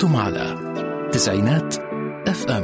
أنتم على تسعينات اف ام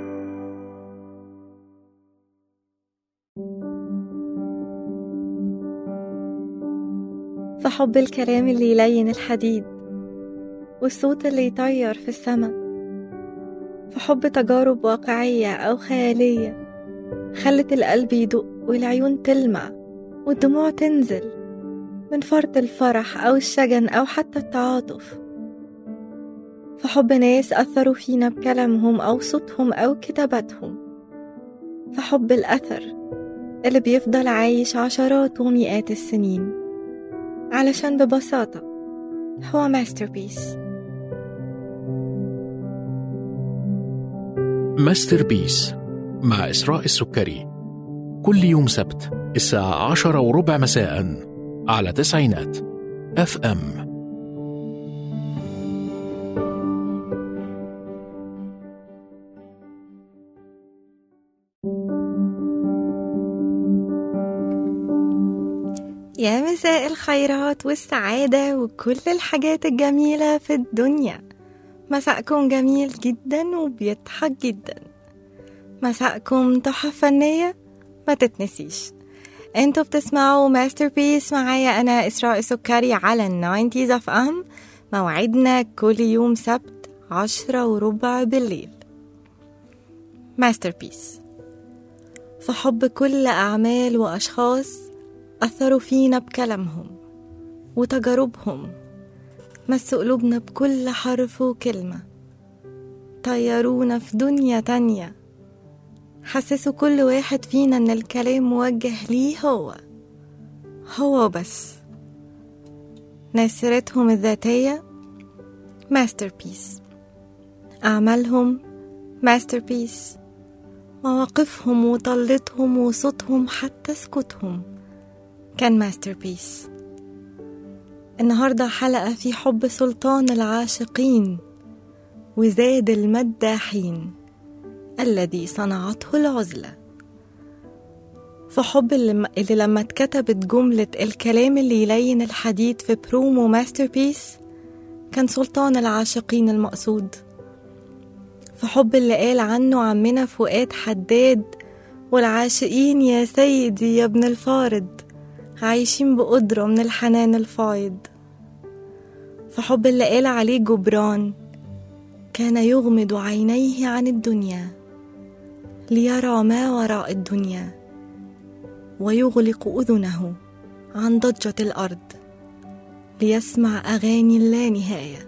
فحب الكلام اللي يلين الحديد والصوت اللي يطير في السما فحب تجارب واقعية أو خيالية خلت القلب يدق والعيون تلمع والدموع تنزل من فرط الفرح أو الشجن أو حتى التعاطف فحب ناس أثروا فينا بكلامهم أو صوتهم أو كتاباتهم فحب الأثر اللي بيفضل عايش عشرات ومئات السنين علشان ببساطة هو ماستربيس ماستر بيس مع إسراء السكري كل يوم سبت الساعة عشرة وربع مساء على تسعينات اف ام يا مساء الخيرات والسعادة وكل الحاجات الجميلة في الدنيا مساءكم جميل جدا وبيضحك جدا مساءكم تحف فنية ما تتنسيش انتوا بتسمعوا ماستر بيس معايا انا اسراء سكري على الناينتيز اف ام موعدنا كل يوم سبت عشرة وربع بالليل ماستر بيس فحب كل أعمال وأشخاص أثروا فينا بكلامهم وتجاربهم مسوا قلوبنا بكل حرف وكلمة طيرونا في دنيا تانية حسسوا كل واحد فينا إن الكلام موجه ليه هو هو بس ناس الذاتية ماستر بيس أعمالهم ماستر بيس مواقفهم وطلتهم وصوتهم حتى سكوتهم كان ماستر بيس النهاردة حلقة في حب سلطان العاشقين وزاد المداحين الذي صنعته العزلة فحب اللي, اللي لما اتكتبت جملة الكلام اللي يلين الحديد في برومو ماستر بيس كان سلطان العاشقين المقصود فحب اللي قال عنه عمنا فؤاد حداد والعاشقين يا سيدي يا ابن الفارض عايشين بقدرة من الحنان الفايض فحب اللي قال عليه جبران كان يغمض عينيه عن الدنيا ليرى ما وراء الدنيا ويغلق أذنه عن ضجة الأرض ليسمع أغاني لا نهاية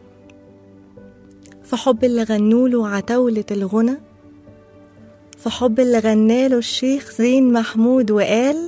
فحب اللي غنوله عتاولة الغنى فحب اللي غناله الشيخ زين محمود وقال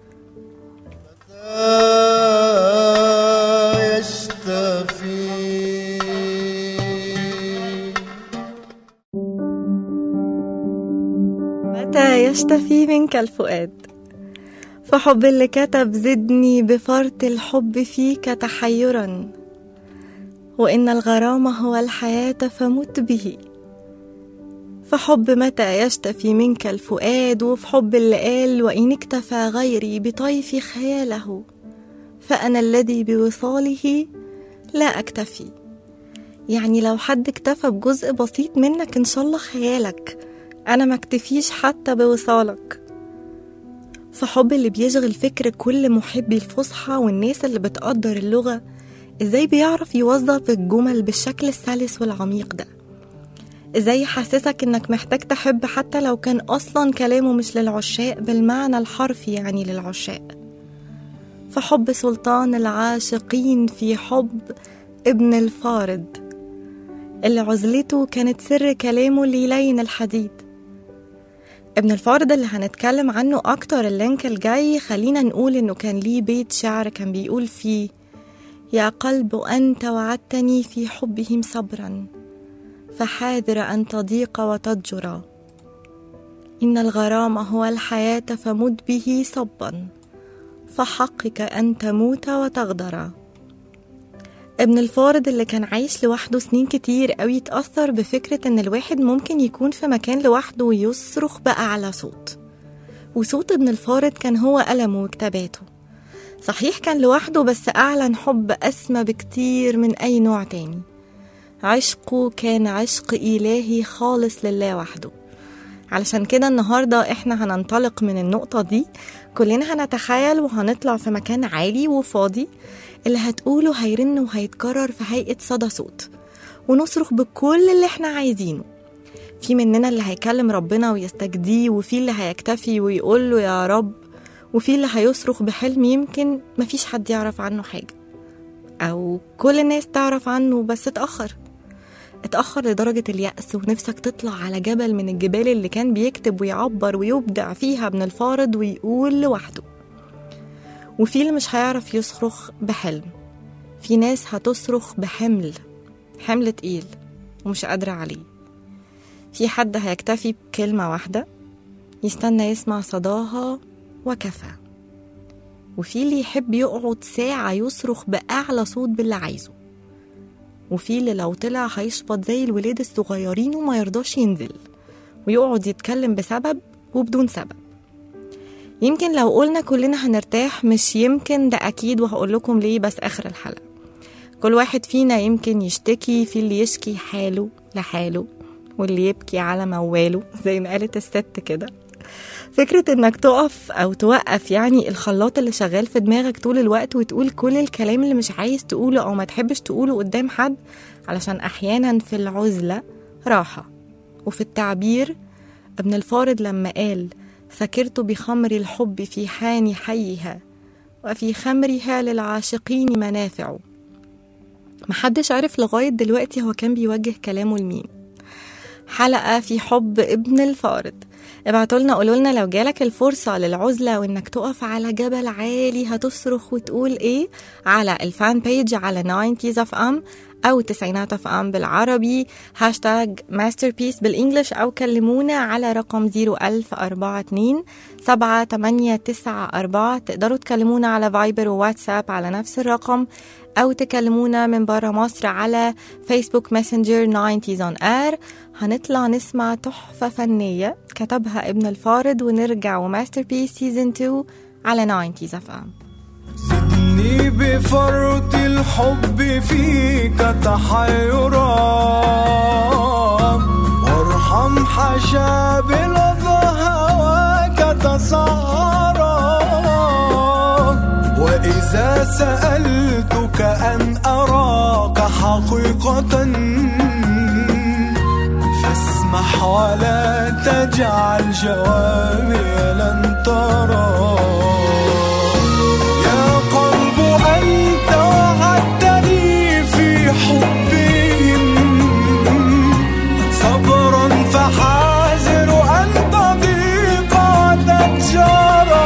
متى يشتفي منك الفؤاد فحب اللي كتب زدني بفرط الحب فيك تحيرا وإن الغرام هو الحياة فمت به فحب متى يشتفي منك الفؤاد وفي حب اللي قال وإن اكتفى غيري بطيف خياله فأنا الذي بوصاله لا أكتفي يعني لو حد اكتفى بجزء بسيط منك إن شاء الله خيالك أنا ما اكتفيش حتى بوصالك فحب اللي بيشغل فكر كل محبي الفصحى والناس اللي بتقدر اللغة ازاي بيعرف يوظف الجمل بالشكل السلس والعميق ده ازاي يحسسك انك محتاج تحب حتى لو كان اصلا كلامه مش للعشاق بالمعنى الحرفي يعني للعشاق فحب سلطان العاشقين في حب ابن الفارض اللي عزلته كانت سر كلامه اللي يلين الحديد ابن الفارض اللي هنتكلم عنه أكتر اللينك الجاي خلينا نقول إنه كان ليه بيت شعر كان بيقول فيه يا قلب أنت وعدتني في حبهم صبرا فحاذر أن تضيق وتضجرا إن الغرام هو الحياة فمد به صبا فحقك أن تموت وتغدرا ابن الفارض اللي كان عايش لوحده سنين كتير قوي اتأثر بفكرة إن الواحد ممكن يكون في مكان لوحده ويصرخ بأعلى صوت وصوت ابن الفارض كان هو ألمه وكتاباته صحيح كان لوحده بس أعلن حب أسمى بكتير من أي نوع تاني عشقه كان عشق إلهي خالص لله وحده علشان كده النهاردة احنا هننطلق من النقطة دي كلنا هنتخيل وهنطلع في مكان عالي وفاضي اللي هتقوله هيرن وهيتكرر في هيئة صدى صوت ونصرخ بكل اللي احنا عايزينه في مننا اللي هيكلم ربنا ويستجديه وفي اللي هيكتفي ويقول له يا رب وفي اللي هيصرخ بحلم يمكن مفيش حد يعرف عنه حاجة أو كل الناس تعرف عنه بس اتأخر اتأخر لدرجة اليأس ونفسك تطلع على جبل من الجبال اللي كان بيكتب ويعبر ويبدع فيها ابن الفارض ويقول لوحده وفي اللي مش هيعرف يصرخ بحلم في ناس هتصرخ بحمل حمل تقيل ومش قادرة عليه في حد هيكتفي بكلمة واحدة يستنى يسمع صداها وكفى وفي اللي يحب يقعد ساعة يصرخ بأعلى صوت باللي عايزه وفي اللي لو طلع هيشبط زي الولاد الصغيرين وما يرضاش ينزل ويقعد يتكلم بسبب وبدون سبب يمكن لو قلنا كلنا هنرتاح مش يمكن ده أكيد وهقول لكم ليه بس آخر الحلقة كل واحد فينا يمكن يشتكي في اللي يشكي حاله لحاله واللي يبكي على مواله زي ما قالت الست كده فكرة انك تقف او توقف يعني الخلاط اللي شغال في دماغك طول الوقت وتقول كل الكلام اللي مش عايز تقوله او ما تحبش تقوله قدام حد علشان احيانا في العزلة راحة وفي التعبير ابن الفارض لما قال سكرت بخمر الحب في حان حيها وفي خمرها للعاشقين منافع محدش عارف لغاية دلوقتي هو كان بيوجه كلامه لمين حلقة في حب ابن الفارض ابعتوا لنا قولوا لنا لو جالك الفرصة للعزلة وانك تقف على جبل عالي هتصرخ وتقول ايه على الفان بيج على 90s of ام او تسعينات of ام بالعربي هاشتاج ماستر بيس بالانجلش او كلمونا على رقم 01042 7894 تقدروا تكلمونا على فايبر وواتساب على نفس الرقم أو تكلمونا من برا مصر على فيسبوك ماسنجر 90s on air هنطلع نسمع تحفة فنية كتبها ابن الفارض ونرجع وماستر بيس سيزن 2 على 90s of ام زدني بفرط الحب فيك تحيرا وارحم حشابل هواك تسعرا وإذا سألتك أن أراك حقيقة فاسمح ولا تجعل جوابي لن ترى يا قلب أنت وعدتني في حبهم صبرا فحاذر أن تضيق وتتجرى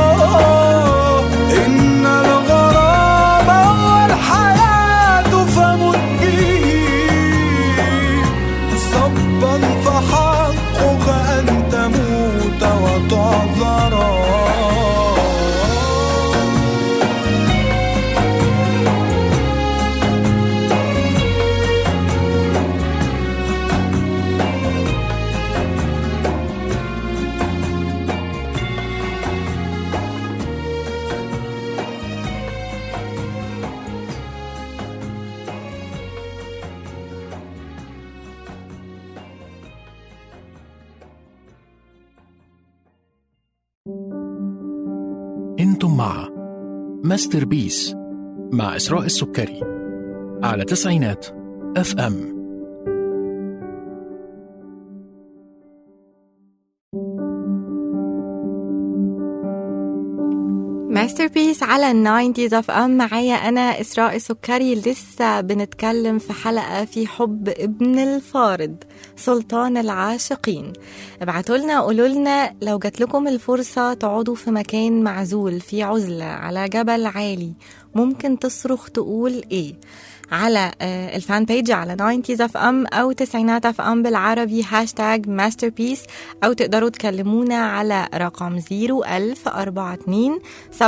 إن الغرام والحياة فمت به صبا فحقك أن تموت وتعذرا انتم مع ماستر بيس مع إسراء السكري على تسعينات اف ام ماستر بيس على الناينتيز اوف ام معايا انا اسراء السكري لسه بنتكلم في حلقه في حب ابن الفارض سلطان العاشقين ابعتوا لنا قولوا لنا لو جات لكم الفرصه تقعدوا في مكان معزول في عزله على جبل عالي ممكن تصرخ تقول ايه على آه، الفان بيج على 90s اف ام او تسعينات اف ام بالعربي هاشتاج ماستر بيس او تقدروا تكلمونا على رقم 01042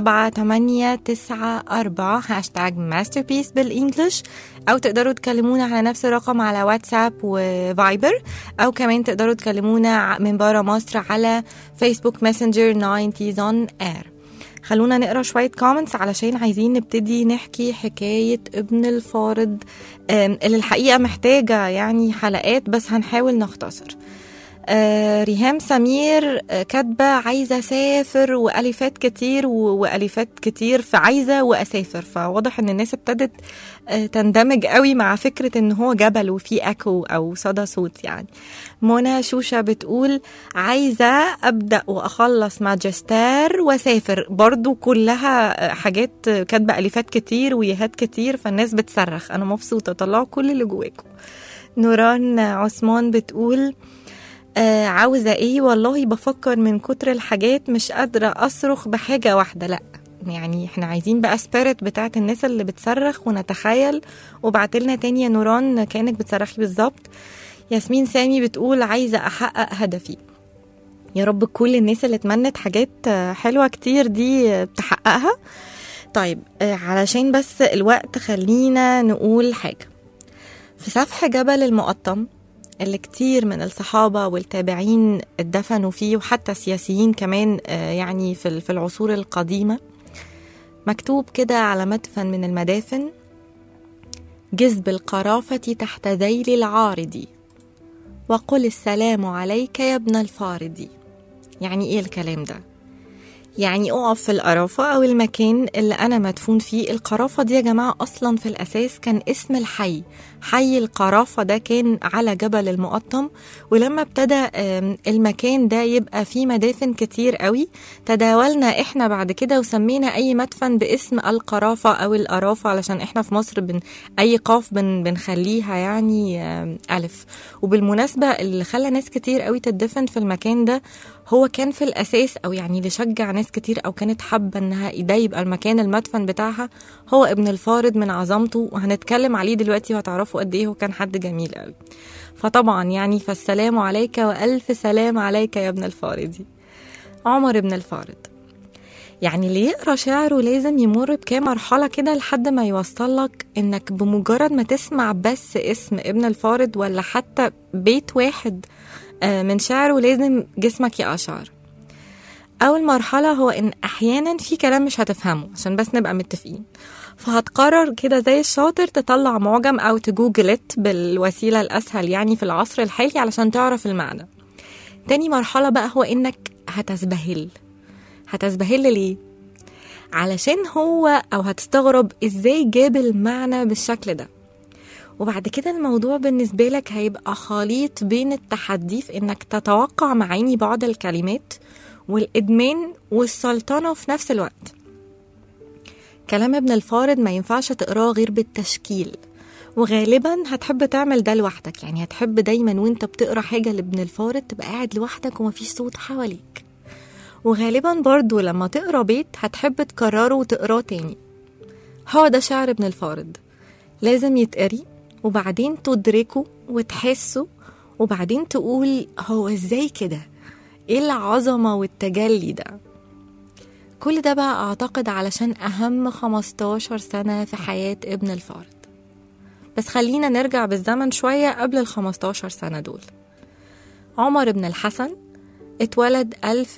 7894 هاشتاج ماستر بيس بالانجلش او تقدروا تكلمونا على نفس الرقم على واتساب وفايبر او كمان تقدروا تكلمونا ع- من برا مصر على فيسبوك ماسنجر 90s on air خلونا نقرا شوية كومنتس علشان عايزين نبتدي نحكي حكاية ابن الفارض آم، اللي الحقيقة محتاجة يعني حلقات بس هنحاول نختصر آه، ريهام سمير آه، كاتبة عايزة أسافر وألفات كتير و- وألفات كتير فعايزة وأسافر فواضح إن الناس ابتدت آه، تندمج قوي مع فكرة إن هو جبل وفيه أكو أو صدى صوت يعني منى شوشة بتقول عايزة أبدأ وأخلص ماجستير وأسافر برضو كلها آه، حاجات آه، كاتبة ألفات كتير ويهات كتير فالناس بتصرخ أنا مبسوطة طلعوا كل اللي جواكم نوران عثمان بتقول آه عاوزة ايه والله بفكر من كتر الحاجات مش قادرة أصرخ بحاجة واحدة لأ يعني احنا عايزين بقى سبيريت بتاعت الناس اللي بتصرخ ونتخيل وبعتلنا تاني يا نوران كأنك بتصرخي بالظبط ياسمين سامي بتقول عايزة أحقق هدفي يا رب كل الناس اللي اتمنت حاجات آه، حلوة كتير دي آه، تحققها طيب آه، علشان بس الوقت خلينا نقول حاجة في سفح جبل المقطم اللي كتير من الصحابة والتابعين اتدفنوا فيه وحتى سياسيين كمان آه، يعني في ال- في العصور القديمة مكتوب كده على مدفن من المدافن جذب القرافة تحت ذيل العارض وقل السلام عليك يا ابن الفارض يعني ايه الكلام ده يعني اقف في القرافة أو المكان اللي أنا مدفون فيه القرافة دي يا جماعة أصلا في الأساس كان اسم الحي حي القرافة ده كان على جبل المقطم ولما ابتدى آم، المكان ده يبقى فيه مدافن كتير قوي تداولنا احنا بعد كده وسمينا أي مدفن باسم القرافة أو القرافة علشان احنا في مصر بن أي قاف بن بنخليها يعني آم، ألف وبالمناسبة اللي خلى ناس كتير قوي تدفن في المكان ده هو كان في الاساس او يعني اللي شجع ناس كتير او كانت حابه انها ده يبقى المكان المدفن بتاعها هو ابن الفارض من عظمته وهنتكلم عليه دلوقتي وهتعرفوا قد ايه هو كان حد جميل قوي فطبعا يعني فالسلام عليك والف سلام عليك يا ابن الفارض عمر بن الفارض يعني اللي يقرا شعره لازم يمر بكام مرحله كده لحد ما يوصل لك انك بمجرد ما تسمع بس اسم ابن الفارض ولا حتى بيت واحد آه، من شعره لازم جسمك يقشعر أول مرحلة هو إن أحيانا في كلام مش هتفهمه عشان بس نبقى متفقين فهتقرر كده زي الشاطر تطلع معجم أو تجوجلت بالوسيلة الأسهل يعني في العصر الحالي علشان تعرف المعنى تاني مرحلة بقى هو إنك هتسبهل هتسبهل ليه؟ علشان هو أو هتستغرب إزاي جاب المعنى بالشكل ده وبعد كده الموضوع بالنسبة لك هيبقى خليط بين التحدي في إنك تتوقع معاني بعض الكلمات والإدمان والسلطنة في نفس الوقت كلام ابن الفارض ما ينفعش تقراه غير بالتشكيل وغالبا هتحب تعمل ده لوحدك يعني هتحب دايما وانت بتقرا حاجة لابن الفارض تبقى قاعد لوحدك ومفيش صوت حواليك وغالبا برضو لما تقرا بيت هتحب تكرره وتقراه تاني هو ده شعر ابن الفارض لازم يتقري وبعدين تدركه وتحسه وبعدين تقول هو ازاي كده ايه العظمة والتجلي ده كل ده بقى اعتقد علشان اهم 15 سنة في حياة ابن الفارض بس خلينا نرجع بالزمن شوية قبل ال 15 سنة دول عمر بن الحسن اتولد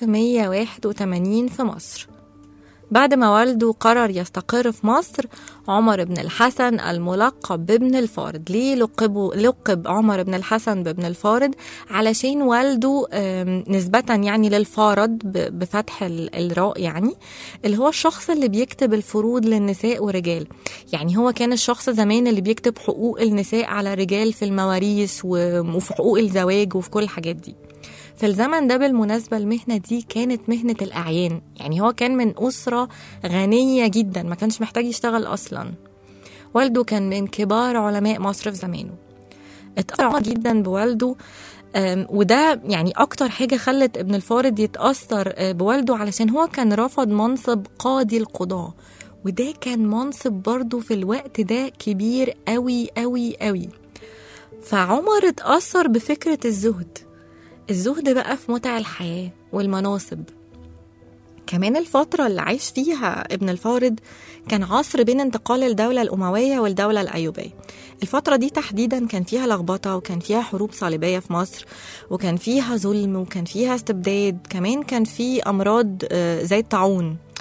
1181 في مصر بعد ما والده قرر يستقر في مصر عمر بن الحسن الملقب بابن الفارض ليه لقبه لقب عمر بن الحسن بابن الفارض علشان والده آم، نسبة يعني للفارض ب- بفتح ال- الراء يعني اللي هو الشخص اللي بيكتب الفروض للنساء ورجال يعني هو كان الشخص زمان اللي بيكتب حقوق النساء على الرجال في المواريث و- وفي حقوق الزواج وفي كل الحاجات دي في الزمن ده بالمناسبة المهنة دي كانت مهنة الأعيان يعني هو كان من أسرة غنية جدا ما كانش محتاج يشتغل أصلا والده كان من كبار علماء مصر في زمانه اتأثر عمر جدا بوالده أم، وده يعني أكتر حاجة خلت ابن الفارض يتأثر آه، بوالده علشان هو كان رفض منصب قاضي القضاة وده كان منصب برضه في الوقت ده كبير قوي قوي قوي فعمر اتأثر بفكرة الزهد الزهد بقى في متع الحياة والمناصب كمان الفترة اللي عاش فيها ابن الفارض كان عصر بين انتقال الدولة الأموية والدولة الأيوبية الفترة دي تحديدا كان فيها لخبطة وكان فيها حروب صليبية في مصر وكان فيها ظلم وكان فيها استبداد كمان كان في أمراض آه، زي الطاعون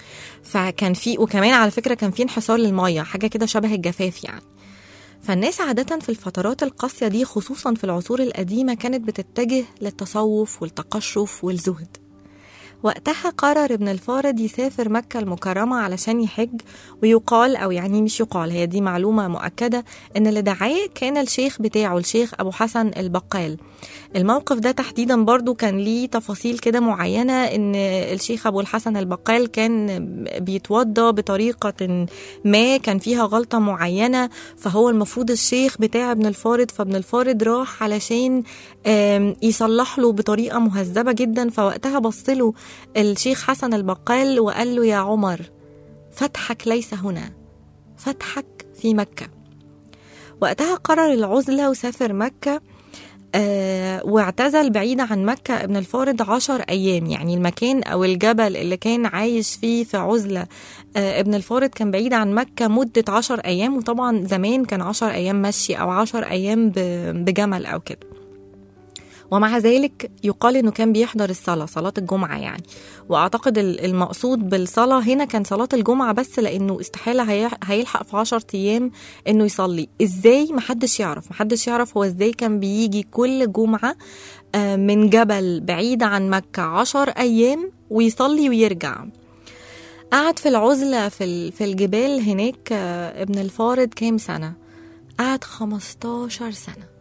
فكان في وكمان على فكره كان في انحسار للميه حاجه كده شبه الجفاف يعني فالناس عادة في الفترات القاسية دي خصوصا في العصور القديمة كانت بتتجه للتصوف والتقشف والزهد وقتها قرر ابن الفارض يسافر مكة المكرمة علشان يحج ويقال أو يعني مش يقال هي دي معلومة مؤكدة إن اللي دعاه كان الشيخ بتاعه الشيخ أبو حسن البقال الموقف ده تحديدا برضو كان ليه تفاصيل كده معينة إن الشيخ أبو الحسن البقال كان بيتوضى بطريقة ما كان فيها غلطة معينة فهو المفروض الشيخ بتاع ابن الفارض فابن الفارض راح علشان آم، يصلح له بطريقة مهذبة جدا فوقتها بصله الشيخ حسن البقال وقال له يا عمر فتحك ليس هنا فتحك في مكة وقتها قرر العزلة وسافر مكة آه واعتزل بعيد عن مكة ابن الفارض عشر أيام يعني المكان أو الجبل اللي كان عايش فيه في عزلة آه ابن الفارض كان بعيد عن مكة مدة عشر أيام وطبعا زمان كان عشر أيام مشي أو عشر أيام ب- بجمل أو كده ومع ذلك يقال انه كان بيحضر الصلاه صلاه الجمعه يعني واعتقد ال- المقصود بالصلاه هنا كان صلاه الجمعه بس لانه استحاله هي- هيلحق في 10 ايام انه يصلي ازاي محدش يعرف محدش يعرف هو ازاي كان بيجي كل جمعه آه، من جبل بعيد عن مكه 10 ايام ويصلي ويرجع قعد في العزله في ال- في الجبال هناك آه، ابن الفارض كام سنه قعد 15 سنه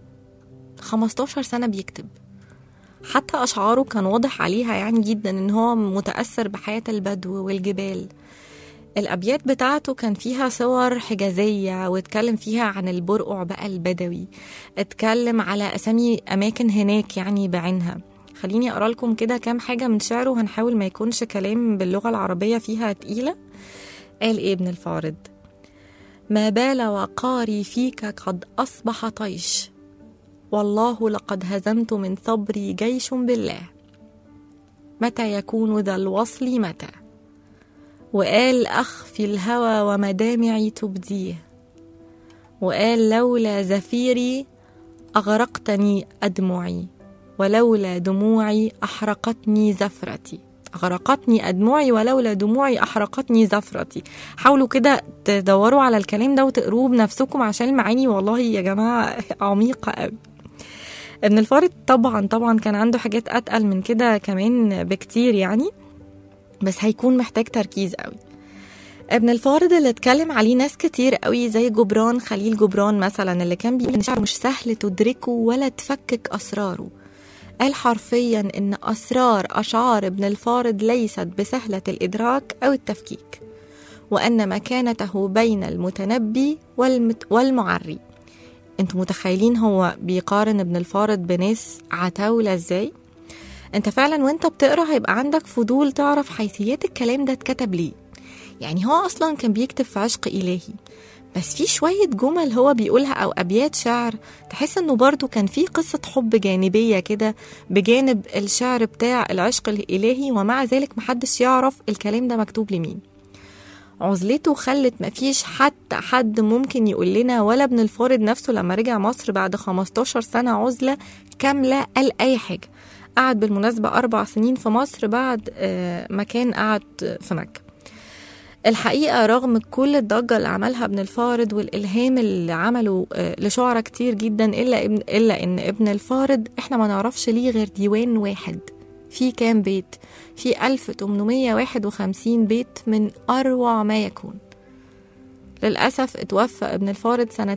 15 سنة بيكتب حتى أشعاره كان واضح عليها يعني جدا إن هو متأثر بحياة البدو والجبال الأبيات بتاعته كان فيها صور حجازية واتكلم فيها عن البرقع بقى البدوي اتكلم على أسامي أماكن هناك يعني بعينها خليني أقرأ لكم كده كام حاجة من شعره وهنحاول ما يكونش كلام باللغة العربية فيها تقيلة قال إيه ابن الفارض ما بال وقاري فيك قد أصبح طيش والله لقد هزمت من ثبري جيش بالله متى يكون ذا الوصل متى وقال أخفي الهوى ومدامعي تبديه وقال لولا زفيري أغرقتني أدمعي ولولا دموعي أحرقتني زفرتي أغرقتني أدمعي ولولا دموعي أحرقتني زفرتي حاولوا كده تدوروا على الكلام ده وتقروه بنفسكم عشان المعاني والله يا جماعة عميقة قوي ابن الفارض طبعا طبعا كان عنده حاجات اتقل من كده كمان بكتير يعني بس هيكون محتاج تركيز قوي ابن الفارض اللي اتكلم عليه ناس كتير قوي زي جبران خليل جبران مثلا اللي كان بيقول ان شعره مش سهل تدركه ولا تفكك اسراره قال حرفيا ان اسرار اشعار ابن الفارض ليست بسهله الادراك او التفكيك وان مكانته بين المتنبي والمت والمعري انتوا متخيلين هو بيقارن ابن الفارض بناس عتاولة ازاي انت فعلا وانت بتقرا هيبقى عندك فضول تعرف حيثيات الكلام ده اتكتب ليه يعني هو اصلا كان بيكتب في عشق الهي بس في شوية جمل هو بيقولها أو أبيات شعر تحس إنه برضو كان في قصة حب جانبية كده بجانب الشعر بتاع العشق الإلهي ومع ذلك محدش يعرف الكلام ده مكتوب لمين عزلته خلت مفيش حتى حد ممكن يقول لنا ولا ابن الفارض نفسه لما رجع مصر بعد 15 سنة عزلة كاملة قال أي حاجة قعد بالمناسبة أربع سنين في مصر بعد آه، ما كان قعد في مكة الحقيقة رغم كل الضجة اللي عملها ابن الفارض والإلهام اللي عمله آه، لشعراء كتير جدا إلا, ابن إلا إن ابن الفارض إحنا ما نعرفش ليه غير ديوان واحد في كام بيت في 1851 بيت من أروع ما يكون للأسف اتوفى ابن الفارض سنة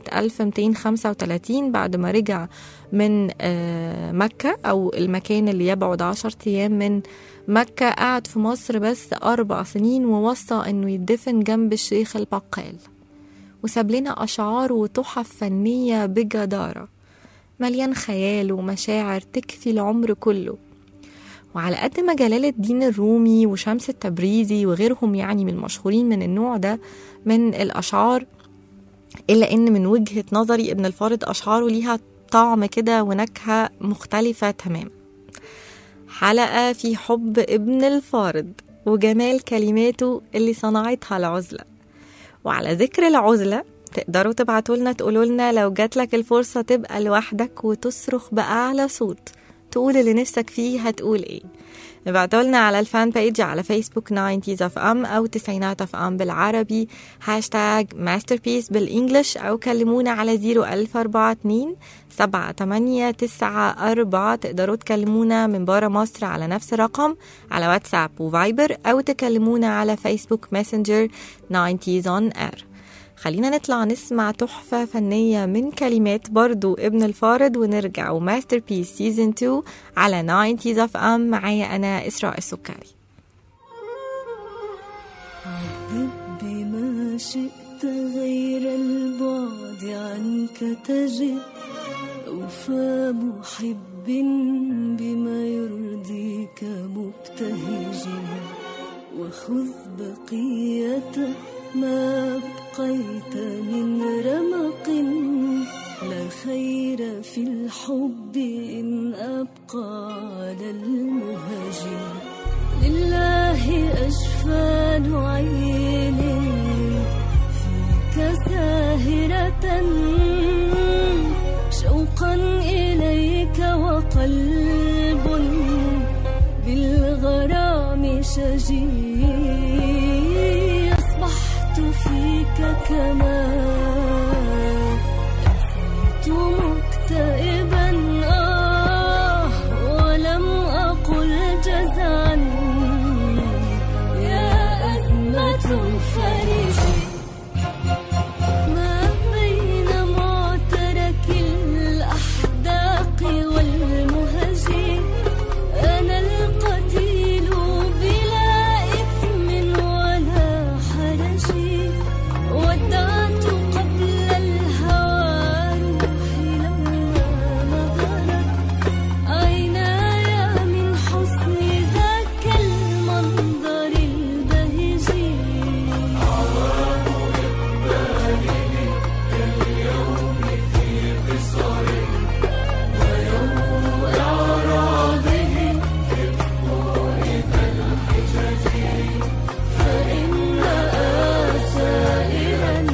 1235 بعد ما رجع من آه، مكة أو المكان اللي يبعد عشر أيام من مكة قعد في مصر بس أربع سنين ووصى إنه يدفن جنب الشيخ البقال وساب لنا أشعار وتحف فنية بجدارة مليان خيال ومشاعر تكفي العمر كله وعلى قد ما جلال الدين الرومي وشمس التبريزي وغيرهم يعني من المشهورين من النوع ده من الأشعار إلا إن من وجهة نظري ابن الفارض أشعاره ليها طعم كده ونكهة مختلفة تماما حلقة في حب ابن الفارض وجمال كلماته اللي صنعتها العزلة وعلى ذكر العزلة تقدروا تبعتوا لنا تقولوا لنا لو جات لك الفرصة تبقى لوحدك وتصرخ بأعلى صوت تقول اللي نفسك فيه هتقول ايه ابعتولنا على الفان بيج على فيسبوك 90 اف ام او تسعينات اف ام بالعربي هاشتاج ماستر بيس بالانجلش او كلمونا على 01042 سبعة تمانية تسعة أربعة تقدروا تكلمونا من برا مصر على نفس الرقم على واتساب وفايبر أو تكلمونا على فيسبوك ماسنجر 90s on air خلينا نطلع نسمع تحفة فنية من كلمات برضو ابن الفارض ونرجع وماستر بيس سيزن 2 على 90s اف ام معايا أنا إسراء السكري عذب بما شئت غير البعد عنك تجد أوفى محب بما يرضيك مبتهج وخذ بقية ما أبقيت من رمق لا خير في الحب إن أبقى على المهجر لله أجفان عين فيك ساهرة شوقا إليك وقلب بالغرام شجي أصبحت فيك كما أمسيت مكتئبا آه ولم أقل جزعا يا أزمة فرجي ما بين معترك الأحداق والمهج أنا القتيل بلا إثم ولا حرج ودعت قبل الهوى روحي لما نظرت عيناي من حسن ذاك المنظر البهجي فإن آسائلا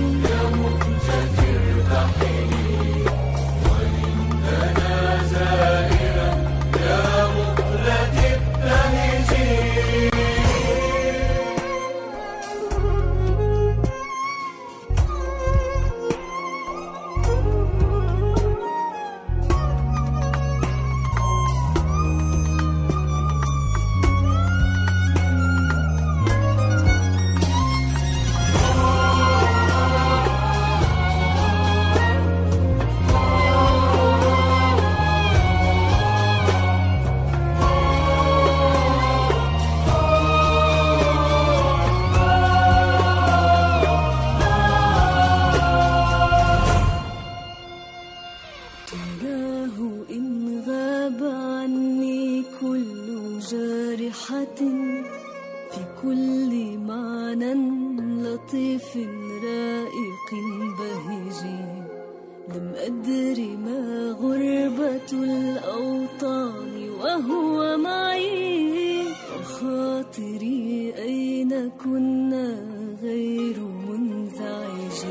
تراه إن غاب عني كل جارحة في كل معنى لطيف رائق بهج لم أدر ما غربة الأوطان وهو معي وخاطري أين كنا غير منزعج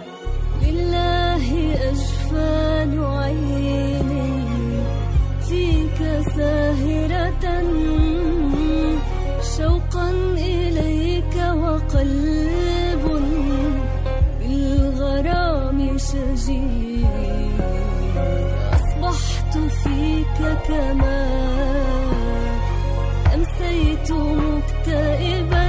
لله أجفان عين فيك ساهرة شوقا إليك وقلب بالغرام شجي أصبحت فيك كما أمسيت مكتئبا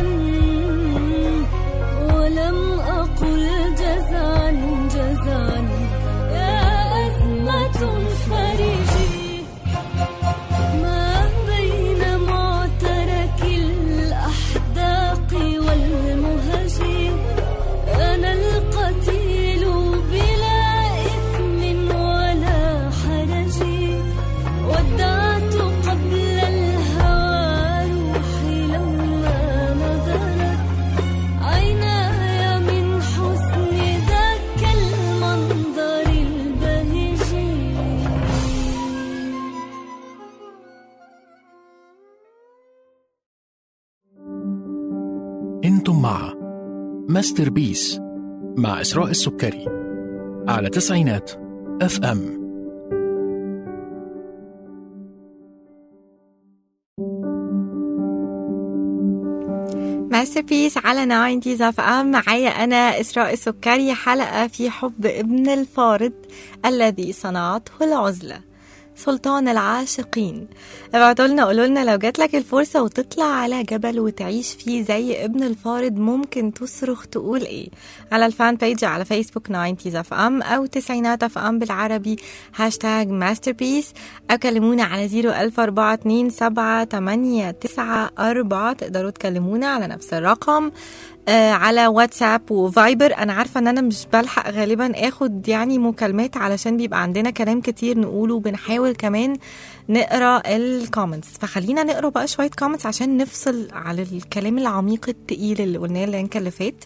ولم أقل جزعا جزعا يا أزمة فرجي ما بين معترك الأحداق والمهج أنا القتيل بلا إثم ولا حرج ودعت قبل الهوى روحي لما نظرت عيناي من حسن ذاك المنظر البهجي انتم مع ماستر بيس مع إسراء السكري على تسعينات اف ام ماستر بيس على 90 اف ام معايا انا اسراء السكري حلقه في حب ابن الفارض الذي صنعته العزله سلطان العاشقين ابعتوا لنا قولوا لنا لو جات لك الفرصه وتطلع على جبل وتعيش فيه زي ابن الفارض ممكن تصرخ تقول ايه على الفان بيج على فيسبوك 90 اف ام او تسعينات اف ام بالعربي هاشتاج ماستر بيس او كلمونا على 01427 تقدروا تكلمونا على نفس الرقم آه على واتساب وفايبر انا عارفه ان انا مش بلحق غالبا اخد يعني مكالمات علشان بيبقى عندنا كلام كتير نقوله بنحاول كمان نقرا الكومنتس فخلينا نقرا بقى شويه كومنتس عشان نفصل على الكلام العميق التقيل اللي قلناه اللينك اللي فات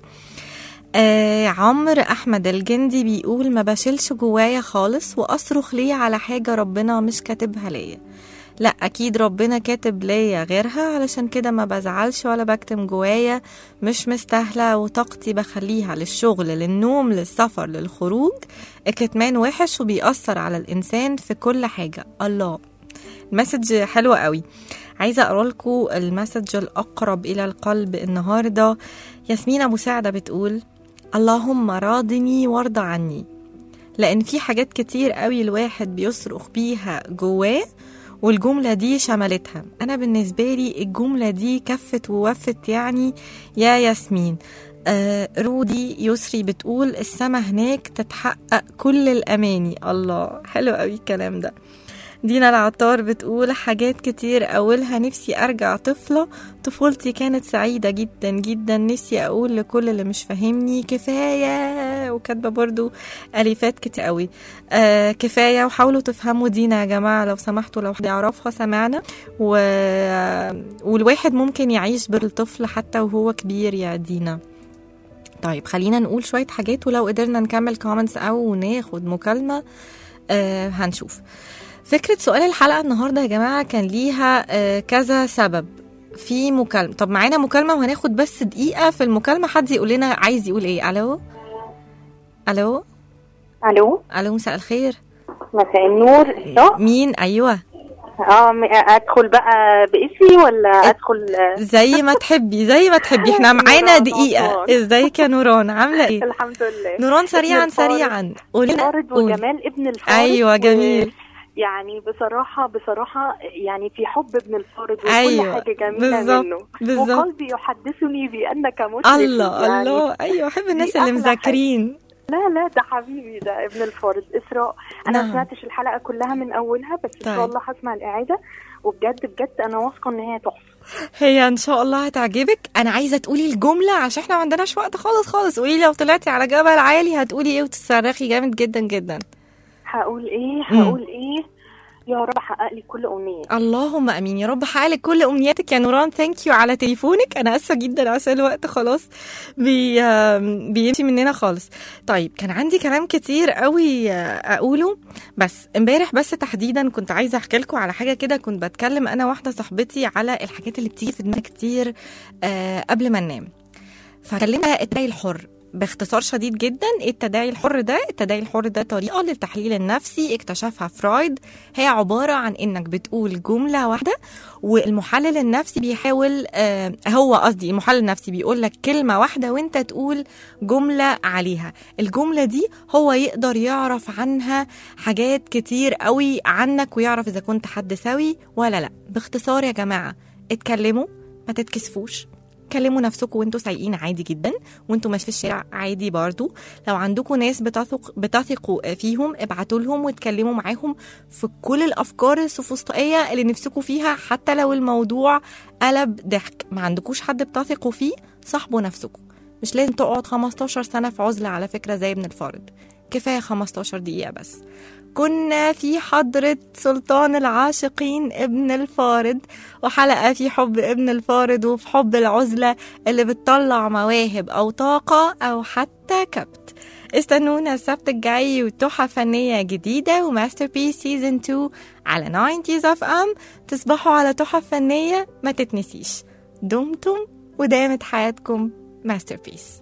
آه عمرو احمد الجندي بيقول ما بشيلش جوايا خالص واصرخ ليه على حاجه ربنا مش كاتبها ليا لا اكيد ربنا كاتب ليا غيرها علشان كده ما بزعلش ولا بكتم جوايا مش مستاهله وطاقتي بخليها للشغل للنوم للسفر للخروج الكتمان وحش وبيأثر على الانسان في كل حاجه الله المسج حلوة قوي عايزة أقرأ لكم المسج الأقرب إلى القلب النهاردة ياسمين أبو سعدة بتقول اللهم راضني وارضى عني لأن في حاجات كتير قوي الواحد بيصرخ بيها جواه والجملة دي شملتها أنا بالنسبة لي الجملة دي كفت ووفت يعني يا ياسمين آه رودي يسري بتقول السما هناك تتحقق كل الأماني الله حلو قوي الكلام ده دينا العطار بتقول حاجات كتير أولها نفسي أرجع طفلة طفولتي كانت سعيدة جدا جدا نفسي أقول لكل اللي مش فاهمني كفاية وكاتبة برضو أليفات كتير قوي آه كفاية وحاولوا تفهموا دينا يا جماعة لو سمحتوا لو حد يعرفها سمعنا و... والواحد ممكن يعيش بالطفل حتى وهو كبير يا دينا طيب خلينا نقول شوية حاجات ولو قدرنا نكمل كومنتس أو ناخد مكالمة آه هنشوف فكرة سؤال الحلقة النهاردة يا جماعة كان ليها آه، كذا سبب في مكالمة طب معانا مكالمة وهناخد بس دقيقة في المكالمة حد يقول لنا عايز يقول ايه الو الو الو الو مساء الخير مساء النور إسراء؟ مين ايوه اه م- ادخل بقى باسمي ولا ادخل زي ما تحبي زي ما تحبي احنا معانا نوران دقيقة نوران. ازيك يا نوران عاملة ايه الحمد لله نوران سريعا ابن الفارض. سريعا قولي لنا الفارض قولي. وجمال ابن الفارض ايوه و- جميل يعني بصراحة بصراحة يعني في حب ابن الفارض وكل أيوة، حاجة جميلة بالظبط، منه بالظبط. وقلبي يحدثني بأنك مشرف الله يعني الله ايوه احب الناس دي اللي أحلى حاجة. مذاكرين لا لا ده حبيبي ده ابن الفارض إسراء أنا نعم. ما سمعتش الحلقة كلها من أولها بس إن طيب. شاء الله هسمع الإعادة وبجد بجد أنا واثقة إن هي تحفة هي ان شاء الله هتعجبك انا عايزه تقولي الجمله عشان احنا ما عندناش وقت خالص خالص قولي لو طلعتي على جبل عالي هتقولي ايه وتتصرخي جامد جدا جدا هقول إيه مم. هقول إيه يا رب حقق لي كل أمنية اللهم امين يا رب حقق كل امنياتك يا نوران ثانك يو على تليفونك انا اسفه جدا عشان الوقت خلاص بي آم، بيمشي مننا خالص طيب كان عندي كلام كتير قوي آه، اقوله بس امبارح بس تحديدا كنت عايزه احكي لكم على حاجه كده كنت بتكلم انا واحده صاحبتي على الحاجات اللي بتيجي في دماغنا كتير آه، قبل ما ننام فكلمنا التداعي الحر باختصار شديد جدا التداعي الحر ده التداعي الحر ده طريقة للتحليل النفسي اكتشفها فرويد هي عبارة عن انك بتقول جملة واحدة والمحلل النفسي بيحاول آه هو قصدي المحلل النفسي بيقول لك كلمة واحدة وانت تقول جملة عليها الجملة دي هو يقدر يعرف عنها حاجات كتير قوي عنك ويعرف اذا كنت حد سوي ولا لا باختصار يا جماعة اتكلموا ما تتكسفوش كلموا نفسكم وانتوا سايقين عادي جدا وانتوا ماشي في الشارع عادي برضو لو عندكم ناس بتثق بتثقوا فيهم ابعتوا لهم واتكلموا معاهم في كل الافكار السوفسطائيه اللي نفسكم فيها حتى لو الموضوع قلب ضحك ما عندكوش حد بتثقوا فيه صاحبوا نفسكم مش لازم تقعد 15 سنه في عزله على فكره زي ابن الفارض كفايه 15 دقيقه بس كنا في حضرة سلطان العاشقين ابن الفارض وحلقة في حب ابن الفارض وفي حب العزلة اللي بتطلع مواهب أو طاقة أو حتى كبت استنونا السبت الجاي وتحف فنية جديدة وماستر بيس سيزن 2 على 90s اف ام تصبحوا على تحف فنية ما تتنسيش دمتم ودامت حياتكم ماستر بيس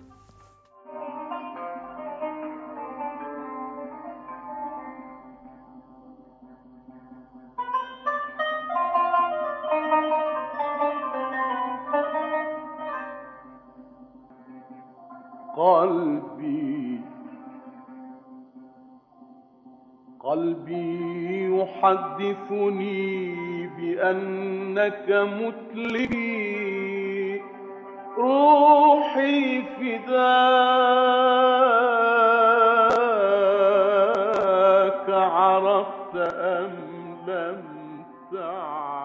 قلبي يحدثني بأنك متلي روحي فداك عرفت أم لم تعرف